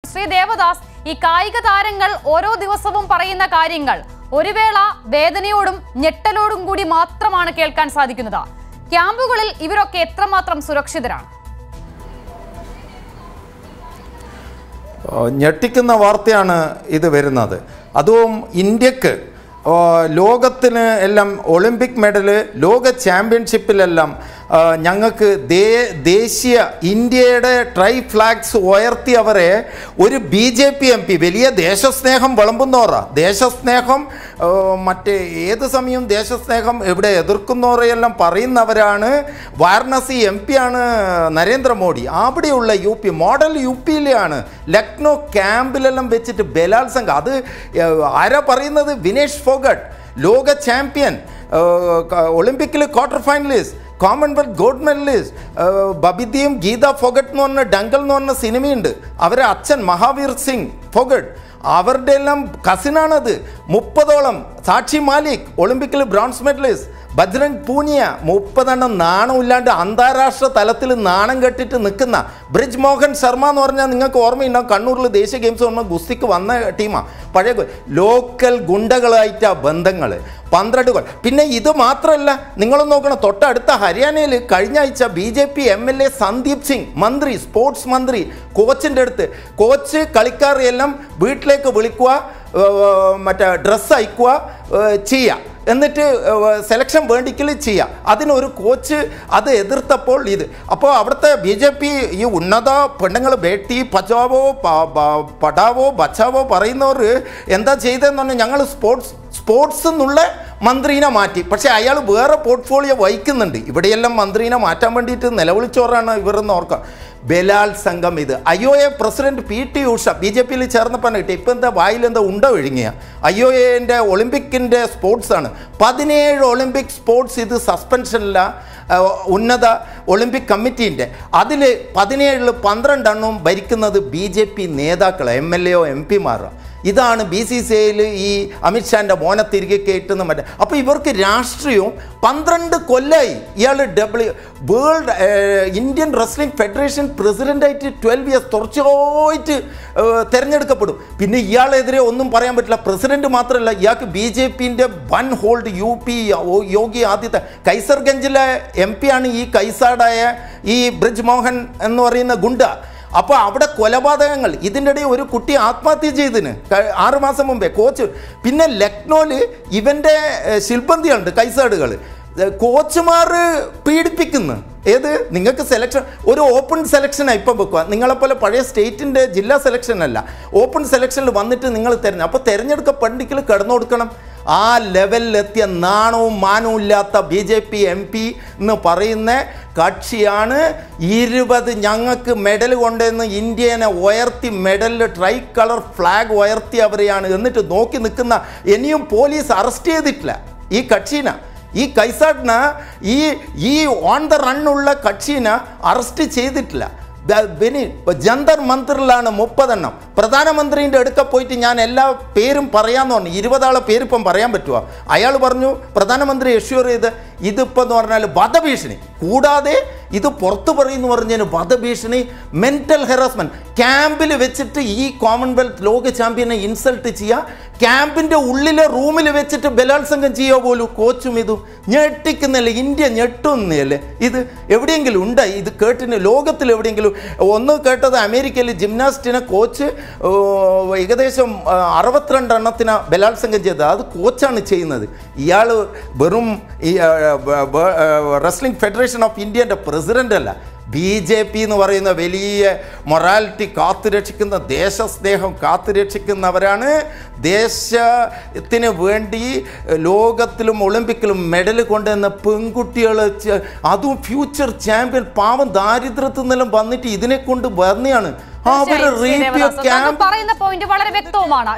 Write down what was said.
ശ്രീ ദേവദാസ് ഈ കായിക താരങ്ങൾ ഓരോ ദിവസവും പറയുന്ന കാര്യങ്ങൾ ഒരു വേള വേദനയോടും ഞെട്ടലോടും കൂടി മാത്രമാണ് കേൾക്കാൻ സാധിക്കുന്നത് ക്യാമ്പുകളിൽ ഇവരൊക്കെ എത്രമാത്രം സുരക്ഷിതരാണ് ഏഹ് ഞെട്ടിക്കുന്ന വാർത്തയാണ് ഇത് വരുന്നത് അതും ഇന്ത്യക്ക് ഏഹ് ലോകത്തിന് എല്ലാം ഒളിമ്പിക് മെഡല് ലോക ചാമ്പ്യൻഷിപ്പിലെല്ലാം ഏഹ് ഞങ്ങൾക്ക് ദേ ദേശീയ ഇന്ത്യയുടെ ട്രൈ ഫ്ലാഗ്സ് ഉയർത്തിയവരെ ഒരു B J P M P വലിയ ദേശസ്നേഹം വിളമ്പുന്നവരാ ദേശസ്നേഹം ഏഹ് മറ്റേ ഏത് സമയവും ദേശസ്നേഹം ഇവിടെ എതിർക്കുന്നവരെയെല്ലാം പറയുന്നവരാണ് വാരണസി എം പി ആണ് നരേന്ദ്രമോദി അവിടെയുള്ള U P model U പിയിലെയാണ് Lucknow ക്യാമ്പിലെല്ലാം വെച്ചിട്ട് ബലാത്സംഗം അത് ഏഹ് ആരാ പറയുന്നത് വിനേഷ് ഫോഗട്ട് ലോക champion ഒളിമ്പിക്കിൽ quarter finalist Commonwealth gold medallist ബബിദിയും Geetha Phogat എന്ന് പറഞ്ഞ ഡങ്കൽ എന്ന് പറഞ്ഞ സിനിമയുണ്ട് അവരെ അച്ഛൻ മഹാവീർ സിംഗ് ഫോഗട്ട് അവരുടെ എല്ലാം കസിനാണത് മുപ്പതോളം സാക്ഷി മാലിക് ഒളിമ്പിക്കിൽ ബ്രോൺസ് മെഡലിസ്റ്റ് ബജ്രംഗ് പൂനിയ മുപ്പതെണ്ണം നാണമില്ലാണ്ട് അന്താരാഷ്ട്ര തലത്തിൽ നാണം കെട്ടിട്ട് നിൽക്കുന്ന ബ്രിജ് മോഹൻ ശർമ്മ എന്ന് പറഞ്ഞാൽ നിങ്ങൾക്ക് ഓർമ്മയുണ്ടാവും കണ്ണൂരിൽ ദേശീയ ഗെയിംസ് വന്ന ഗുസ്തിക്ക് വന്ന ടീമാണ് പഴയ ഗു- ലോക്കൽ ഗുണ്ടകളായിട്ടാ ബന്ധങ്ങൾ പന്ത്രണ്ട് കൊല്ലം പിന്നെ ഇത് മാത്രമല്ല നിങ്ങളൊന്ന് നോക്കണം തൊട്ടടുത്ത ഹരിയാനയിൽ കഴിഞ്ഞ ആഴ്ച B J P M L A Sandeep Singh മന്ത്രി സ്പോർട്സ് മന്ത്രി കോച്ചിൻ്റെ അടുത്ത് കോച്ച് കളിക്കാരെല്ലാം വീട്ടിലേക്ക് വിളിക്കുക ഏർ, മറ്റേ ഡ്രസ്സ് അയക്കുക ഏർ, ചെയ്യുക എന്നിട്ട് സെലക്ഷൻ വേണ്ടിക്കൽ ചെയ്യാം അതിനൊരു കോച്ച് അത് എതിർത്തപ്പോൾ ഇത് അപ്പോൾ അവിടുത്തെ ബി ജെ പി ഈ ഉന്നത പെണ്ണുങ്ങൾ ബേട്ടി പച്ചാവോ പ- പ- പടാവോ ബച്ചാവോ പറയുന്നവർ എന്താ ചെയ്തതെന്ന് പറഞ്ഞാൽ ഞങ്ങൾ സ്പോർട്സ് സ്പോർട്സ് എന്നുള്ള മന്ത്രീനെ മാറ്റി പക്ഷേ അയാൾ വേറെ പോർട്ട്ഫോളിയോ വഹിക്കുന്നുണ്ട് ഇവിടെയെല്ലാം മന്ത്രീനെ മാറ്റാൻ വേണ്ടിയിട്ട് നിലവിളിച്ചോറാണ് ഇവരെന്ന് ഓർക്കാം ബലാത്സംഗം ഇത് അയ്യോ A president P T Usha B J പിയിൽ ചേർന്നപ്പോൾ കിട്ടി ഇപ്പം എന്താ വായിൽ എന്താ ഉണ്ട ഒഴുങ്ങിയ അയ്യോ എൻ്റെ ഒളിമ്പിക്കിൻ്റെ സ്പോർട്സ് ആണ് പതിനേഴ് ഒളിമ്പിക് സ്പോർട്സ് ഇത് സസ്പെൻഷനില്ല ഉന്നത ഒളിമ്പിക് കമ്മിറ്റീൻ്റെ അതിൽ പതിനേഴിൽ പന്ത്രണ്ടെണ്ണവും ഭരിക്കുന്നത് ബി ജെ പി നേതാക്കൾ എം എൽ എയോ എം പിമാരോ ഇതാണ് ബി സി സി ഐയിൽ ഈ അമിത്ഷാൻ്റെ മോനെ തിരികെ കയറ്റുന്ന മറ്റേ അപ്പോൾ ഇവർക്ക് രാഷ്ട്രീയവും പന്ത്രണ്ട് കൊല്ലായി ഇയാൾ W world Indian wrestling federation പ്രസിഡൻ്റായിട്ട് ട്വൽവ് ഇയേഴ്സ് തുടർച്ചയായിട്ട് ഏഹ്, തിരഞ്ഞെടുക്കപ്പെടും പിന്നെ ഇയാളെതിരെ ഒന്നും പറയാൻ പറ്റില്ല പ്രസിഡന്റ് മാത്രമല്ല ഇയാൾക്ക് ബി ജെ പിൻ്റെ one hold U P Yogi ആദ്യത്തെ കൈസർഗഞ്ചിലെ എം പി ആണ് ഈ കൈസാടായ ഈ ബ്രിജ് മോഹൻ എന്ന് പറയുന്ന ഗുണ്ട അപ്പോൾ അവിടെ കൊലപാതകങ്ങൾ ഇതിൻ്റെ ഇടയിൽ ഒരു കുട്ടി ആത്മഹത്യ ചെയ്തിന് ക- ആറ് മാസം മുമ്പേ കോച്ച് പിന്നെ ലക്നോയിൽ ഇവൻ്റെ ഏഹ്, ശിൽബന്തികളുണ്ട് കൈസാടുകൾ കോച്ചുമാർ പീഡിപ്പിക്കുന്നു ഏത് നിങ്ങൾക്ക് സെലക്ഷൻ ഒരു ഓപ്പൺ സെലക്ഷനാണ് ഇപ്പം വെക്കുക നിങ്ങളെപ്പോലെ പഴയ സ്റ്റേറ്റിൻ്റെ ജില്ലാ സെലക്ഷൻ അല്ല ഓപ്പൺ സെലക്ഷനിൽ വന്നിട്ട് നിങ്ങൾ തിരഞ്ഞു അപ്പോൾ തിരഞ്ഞെടുക്കപ്പെടെങ്കിൽ കിടന്നു കൊടുക്കണം ആ ലെവലിലെത്തിയ നാണവും മാനവും ഇല്ലാത്ത B J P M P എന്ന് പറയുന്ന കക്ഷിയാണ് ഇരുപത് ഞങ്ങൾക്ക് മെഡൽ കൊണ്ടുവന്ന് ഇന്ത്യനെ ഉയർത്തി മെഡലിൽ ട്രൈ കളർ ഫ്ലാഗ് ഉയർത്തിയവരെയാണ് എന്നിട്ട് നോക്കി നിൽക്കുന്ന ഇനിയും പോലീസ് അറസ്റ്റ് ചെയ്തിട്ടില്ല ഈ കക്ഷീനെ ഈ കൈസാട്ടിന് ഈ ഈ ഓൺ ദ റണ്ണുള്ള കക്ഷിനെ അറസ്റ്റ് ചെയ്തിട്ടില്ല ദ- ബെനി ജന്തർ മന്ദിറിലാണ് മുപ്പതെണ്ണം പ്രധാനമന്ത്രിൻ്റെ അടുക്ക പോയിട്ട് ഞാൻ എല്ലാ പേരും പറയാമെന്ന് പറഞ്ഞു ഇരുപതാളെ പേര് ഇപ്പം പറയാൻ പറ്റുമോ അയാൾ പറഞ്ഞു പ്രധാനമന്ത്രി എഷ്യൂർ ചെയ്ത് ഇതിപ്പോൾ എന്ന് പറഞ്ഞാൽ വധഭീഷണി കൂടാതെ ഇത് പുറത്തു പറയുന്നു പറഞ്ഞതിന് വധഭീഷണി മെൻ്റൽ ഹെറാസ്മെൻറ്റ് ക്യാമ്പിൽ വെച്ചിട്ട് ഈ കോമൺവെൽത്ത് ലോക ചാമ്പ്യനെ ഇൻസൾട്ട് ചെയ്യുക ക്യാമ്പിൻ്റെ ഉള്ളിലെ റൂമിൽ വെച്ചിട്ട് ബലാത്സംഗം ചെയ്യുക പോലും കോച്ചും ഇതും ഞെട്ടിക്കുന്നില്ല ഇന്ത്യ ഞെട്ടുന്നല്ലേ ഇത് എവിടെയെങ്കിലും ഉണ്ട് ഇത് കേട്ടിന് ലോകത്തിൽ എവിടെയെങ്കിലും ഒന്ന് കേട്ടത് അമേരിക്കയിൽ ജിംനാസ്റ്റിനെ കോച്ച് ഓ, ഏകദേശം ആ, അറുപത്തിരണ്ട് എണ്ണത്തിന് ബലാത്സംഗം ചെയ്തത് അത് കോച്ചാണ് ചെയ്യുന്നത് ഇയാൾ വെറും ഈ റെസ്ലിംഗ് ഫെഡറേഷൻ ഓഫ് ഇന്ത്യൻ്റെ പ്രസിഡൻ്റ് അല്ല ബി ജെ പി എന്ന് പറയുന്ന വലിയ മൊറാലിറ്റി കാത്തുരക്ഷിക്കുന്ന ദേശസ്നേഹം കാത്തുരക്ഷിക്കുന്നവരാണ് ദേശത്തിന് വേണ്ടി ലോകത്തിലും ഒളിമ്പിക്കിലും മെഡൽ കൊണ്ടുവന്ന പെൺകുട്ടികൾ ച- അതും ഫ്യൂച്ചർ ചാമ്പ്യൻ പാവം ദാരിദ്ര്യത്തിൽ നിന്നെല്ലാം വന്നിട്ട് ഇതിനെ കൊണ്ട് വന്നെയാണ് അവർ തീർച്ചയായും ശ്രീ റേപ്പ് ദേവദാസ്. താങ്കൾ ക്യാമ്പ് പറയുന്ന പോയിന്റ് വളരെ വ്യക്തവുമാണ്